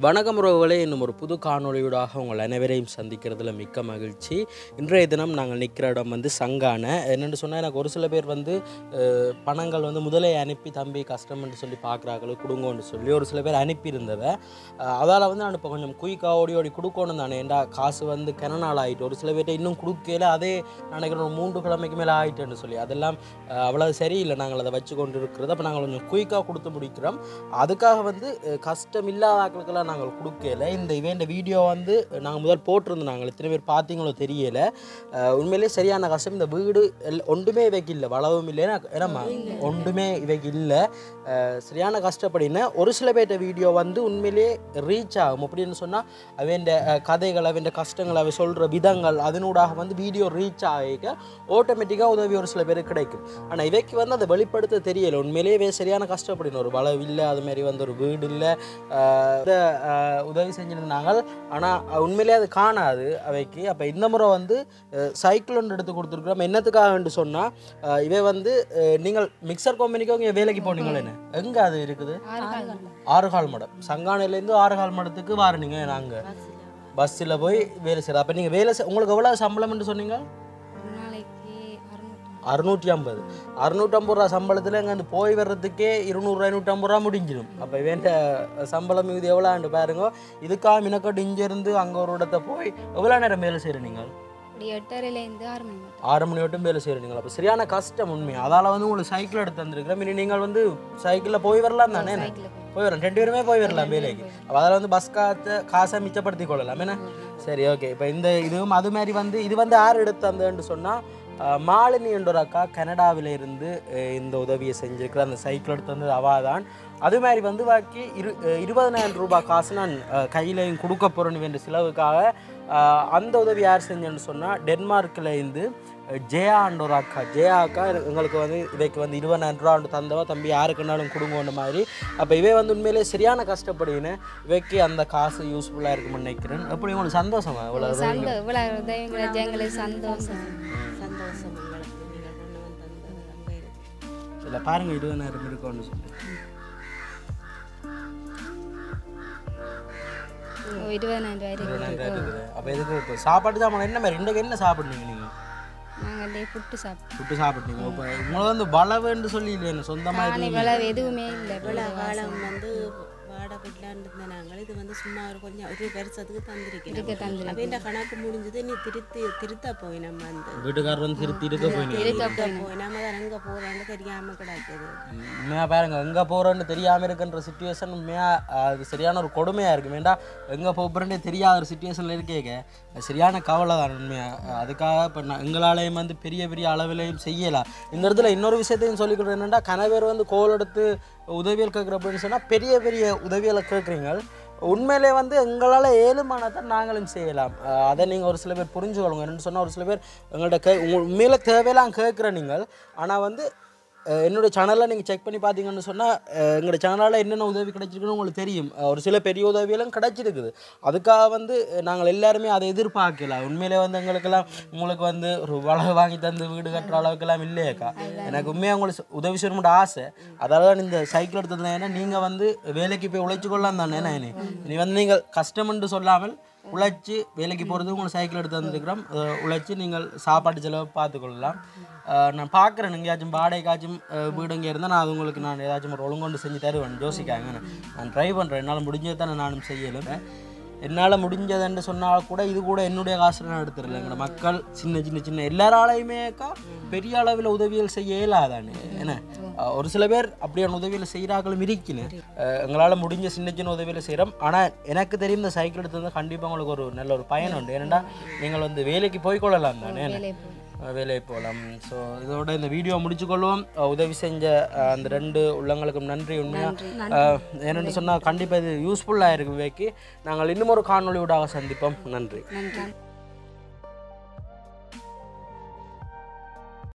வணக்கம் உறவுகளே இன்னும் ஒரு புது காணொளியூடாக உங்கள் அனைவரையும் சந்திக்கிறதுல மிக்க மகிழ்ச்சி இன்றைய தினம் நாங்கள் நிற்கிற இடம் வந்து சங்கான என்னென்னு சொன்னால் எனக்கு ஒரு சில பேர் வந்து அஹ், பணங்கள் வந்து முதலே அனுப்பி தம்பி கஷ்டம்னு சொல்லி பார்க்குறாங்களோ கொடுங்கன்னு சொல்லி ஒரு சில பேர் அனுப்பியிருந்தவ அதால் வந்து நான் இப்போ கொஞ்சம் குயிக்காக ஓடி ஓடி கொடுக்கணும் தானே ஏண்டா காசு வந்து கிண நாள் ஆகிட்டு ஒரு சில பேர்ட்ட இன்னும் கொடுக்கல அதே நினைக்கிறேன் ஒரு மூன்று கிழமைக்கு மேலே ஆகிட்டுன்னு சொல்லி அதெல்லாம் அஹ், அவ்வளவு சரியில்லை நாங்கள் அதை வச்சு கொண்டு இருக்கிறது அப்போ நாங்கள் கொஞ்சம் குயிக்காக கொடுத்து முடிக்கிறோம் அதுக்காக வந்து அஹ், கஷ்டம் இல்லாத ஆட்களுக்கெல்லாம் நாங்கள் கொடுக்கல இந்த இவன் வீடியோ வந்து நாங்கள் முதல் போட்டிருந்தோம் நாங்கள் எத்தனை பேர் பார்த்தீங்களோ தெரியல அஹ், உண்மையிலேயே சரியான கஷ்டம் இந்த வீடு எல்- ஒன்றுமே இவைக்கு இல்லை வளவும் இல்லை ஏன்னா ஏன்னாம்மா ஒன்றுமே இவைக்கு இல்லை அஹ், சரியான கஷ்டப்படின ஒரு சில பேர்ட்ட வீடியோ வந்து உண்மையிலேயே ரீச் ஆகும் அப்படின்னு சொன்னால் அவன் கதைகள் அவன் கஷ்டங்கள் அவன் சொல்கிற விதங்கள் அதனூடாக வந்து வீடியோ ரீச் ஆகிக்க ஆட்டோமேட்டிக்காக உதவி ஒரு சில பேருக்கு கிடைக்கும் ஆனால் இவைக்கு வந்து அதை வெளிப்படுத்த தெரியல உண்மையிலேயே இவை சரியான கஷ்டப்படின ஒரு வளவு இல்லை அது மாதிரி வந்து ஒரு வீடு இல்லை இதை உதவி செஞ்சிருந்தாங்க ஆனால் உண்மையிலேயே அது காணாது அவைக்கு அப்போ இந்த முறை வந்து சைக்கிள் ஒன்று எடுத்து கொடுத்துருக்குறோம் என்னத்துக்காகன்னு சொன்னால் இவை வந்து அஹ், நீங்கள் மிக்சர் கம்பெனிக்கு அவங்க வேலைக்கு போனீங்களே என்ன எங்கே அது இருக்குது ஆறுகால் மடம் சங்கானையிலேருந்து ஆறுகால் மடத்துக்கு வாரீங்க நாங்கள் பஸ்ஸில் போய் வேலை செய்யறது அப்போ நீங்கள் வேலை செய் உங்களுக்கு எவ்வளோ சம்பளம்னு சொன்னீங்க ஒரு நாளைக்கு அறுநூற்றி அறுநூற்றி ஐம்பது அறுநூற்றம்பது ரூபா சம்பளத்தில் இங்கே வந்து போய் வர்றதுக்கே இருநூறு ஐநூற்றம்பது ரூபா முடிஞ்சிடும் அப்போ வேண்ட சம்பளம் இது எவ்வளோண்டு பாருங்க இதுக்காக மினக்கட்டு இங்கேருந்து அங்கே ஒரு இடத்த போய் எவ்வளோ நேரம் வேலை செய்கிற நீங்கள் அப்படி எட்டரைலேருந்து ஆறு மணி மட்டும் ஆறு மணி வட்டும் வேலை செய்கிற நீங்கள் அப்போ சரியான கஷ்டம் உண்மை அதால் வந்து உங்களுக்கு சைக்கிள் எடுத்து வந்திருக்கிறோம் இனி நீங்கள் வந்து சைக்கிளில் போய் வரலாம் தானே சைக்கிளில் போய் போய் வரலாம் ரெண்டு பேருமே போய் வரலாம் வேலைக்கு அப்போ அதில் வந்து பஸ் காற்று காசை மிச்சப்படுத்தி கொள்ளலாம் என்ன சரி ஓகே இப்போ இந்த இதுவும் அது மாதிரி வந்து இது வந்து யார் எடுத்து வந்தேன்னு சொன்னால் மாலினி என்ற ஒரு அக்கா கனடாவில் இருந்து அஹ், இந்த உதவியை செஞ்சிருக்கிற அந்த சைக்கிள் எடுத்து வந்தது அவள் தான் அது மாதிரி வந்து பாக்கி இரு அஹ், இருபதனாயிரம் ரூபாய் காசு நான் அஹ், கையிலையும் கொடுக்க போகிறேன்னு வேண்டிய செலவுக்காக அஹ், அந்த உதவி யார் செஞ்சேன்னு சொன்னால் டென்மார்க்கில் இருந்து ஜெயான்ற ஒரு அக்கா ஜெயா அக்கா எங்களுக்கு வந்து இவைக்கு வந்து இருபதாயிரம் ரூபா ஒன்று தந்தவா தம்பி யாருக்குன்னாலும் கொடுங்கன்ற மாதிரி அப்போ இவை வந்து உண்மையிலே சரியான கஷ்டப்படுகினேன் இவைக்கு அந்த காசு யூஸ்ஃபுல்லாக இருக்கும்னு நினைக்கிறேன் எப்படி உங்களுக்கு சந்தோஷமா இவ்வளோ சந்தோ இவ்வளோ உதவி கிடைச்ச எங்களுக்கு சந்தோஷம் சந்தோஷம் எங்களுக்கு நீங்கள் கொண்டு வந்து தந்தது அங்கே இருக்கு இல்லை பாருங்கள் இருபதாயிரம் இருக்கும்னு சொல்லி ஓ, இருபதாயிரம் ரூபாய் இருக்கு இருபதாயிரம் இருக்குது அப்போ எதுக்கு இப்போ சாப்பாடு சாமான் என்ன மாதிரி இன்றைக்கு என்ன சாப்பிட்றீங்க நீங்கள் நாங்கள் அப்படியே புட்டு சாப்பிட்டோம் ஃபுட்டு சாப்பிட்டீங்க இப்போ உங்களை வந்து வளவுன்னு சொல்லி இல்லையா சொந்தமாக காலை விளவு எதுவுமே இல்லை இவ்வளோ காலம் வந்து வாடகை வீட்டில் இருந்த நாங்கள் இது வந்து சும்மா ஒரு கொஞ்சம் ஒரு வருஷத்துக்கு தந்திருக்கேன் இருக்க தந்துருக்கு அப்படின்ற கணக்கு முடிஞ்சது நீ திருத்தி திருத்த போய் நம்ம வந்து வீட்டுக்காரர் வந்து திருத்தி இருக்க போயினீங்க திருத்த போய் நம்ம தான் எங்கே போகிறோன்னு தெரியாமல் கிடக்குது உண்மையாக பாருங்க எங்கே போகிறோன்னு தெரியாமல் இருக்கின்ற சுச்சுவேஷன் உண்மையாக அது சரியான ஒரு கொடுமையாக இருக்கும் ஏன்டா எங்கே போகிறேன்னே தெரியாத ஒரு சுச்சுவேஷனில் இருக்கேங்க அது சரியான கவலை தான் உண்மையாக அதுக்காக இப்போ நான் எங்களாலேயும் வந்து பெரிய பெரிய அளவிலையும் செய்யலாம் இந்த இடத்துல இன்னொரு விஷயத்தையும் சொல்லிக்கிறேன் என்னென்னா கணவர் வந்து கோல் எடுத்து உதவியல் கேட்குற அப்படின்னு சொன்னால் பெரிய பெரிய உதவிகளை கேட்குறீங்க உண்மையிலே வந்து எங்களால் ஏழுமானதை நாங்களும் செய்யலாம் அஹ் அதை நீங்கள் ஒரு சில பேர் புரிஞ்சுக்கொள்ளுங்க என்னென்னு சொன்னால் ஒரு சில பேர் எங்கள்கிட்ட கே உங்கள் உண்மையில தேவையெல்லாம் கேட்குற நீங்கள் ஆனால் வந்து அஹ் என்னோட சேனலில் நீங்கள் செக் பண்ணி பார்த்தீங்கன்னு சொன்னால் எங்களோட சேனலில் என்னென்ன உதவி கிடைச்சிருக்குன்னு உங்களுக்கு தெரியும் அஹ் ஒரு சில பெரிய உதவியெல்லாம் கிடைச்சிருக்குது அதுக்காக வந்து அஹ் நாங்கள் எல்லாருமே அதை எதிர்பார்க்கல உண்மையிலே வந்து எங்களுக்கெல்லாம் உங்களுக்கு வந்து ஒரு வளவு வாங்கி தந்து வீடு கட்டுற அளவுக்கெல்லாம் இல்லையேக்கா எனக்கு உண்மையாக உங்களுக்கு உதவி செய்யணும்னு ஆசை அதால தான் இந்த சைக்கிள் எடுத்ததுல ஏன்னா நீங்கள் வந்து வேலைக்கு போய் உழைச்சு கொள்ளலாம் தானே என்ன நீ வந்து நீங்கள் கஷ்டம்னு சொல்லாமல் உழைச்சி வேலைக்கு போகிறது உங்களுக்கு சைக்கிள் எடுத்து வந்திருக்கிறோம் அஹ் உழைச்சி நீங்கள் சாப்பாட்டு செலவு பார்த்துக்கொள்ளலாம் அஹ் நான் பார்க்குறேன் எங்கேயாச்சும் வாடகைக்காச்சும் அஹ் வீடு இங்கே இருந்தால் நான் அது உங்களுக்கு நான் ஏதாச்சும் ஒரு ஒழுங்கொண்டு செஞ்சு தருவேன் யோசிக்காங்க நான் ட்ரை பண்ணுறேன் என்னால் முடிஞ்சதை தானே நானும் செய்யலும் என்னால் முடிஞ்சதுன்னு சொன்னால் கூட இது கூட என்னுடைய காசு நான் எடுத்துடல எங்களோட மக்கள் சின்ன சின்ன சின்ன எல்லாராலையுமேக்கா பெரிய அளவில் உதவிகள் செய்ய இயலாதானே என்ன அஹ் ஒரு சில பேர் அப்படியான உதவியில் செய்கிறாங்களும் இருக்கணும் எங்களால் முடிஞ்ச சின்ன சின்ன உதவியில் செய்கிறோம் ஆனால் எனக்கு தெரியும் இந்த சைக்கிள் எடுத்தது கண்டிப்பாக உங்களுக்கு ஒரு நல்ல ஒரு பயன் உண்டு ஏன்னா நீங்கள் வந்து வேலைக்கு போய் கொள்ளலாம் தானே என்ன? வேலையை போய் அஹ் வேலையை போகலாம் ஸோ இதோட இந்த வீடியோ முடிச்சுக்கொள்வோம் அஹ் உதவி செஞ்ச அஹ் அந்த ரெண்டு உள்ளங்களுக்கும் நன்றி உண்மையாக ஏன்னு சொன்னால் கண்டிப்பாக இது யூஸ்ஃபுல்லாக இருக்கு விவேக்கு நாங்கள் இன்னும் ஒரு காணொளியூடாக சந்திப்போம் நன்றி நன்றி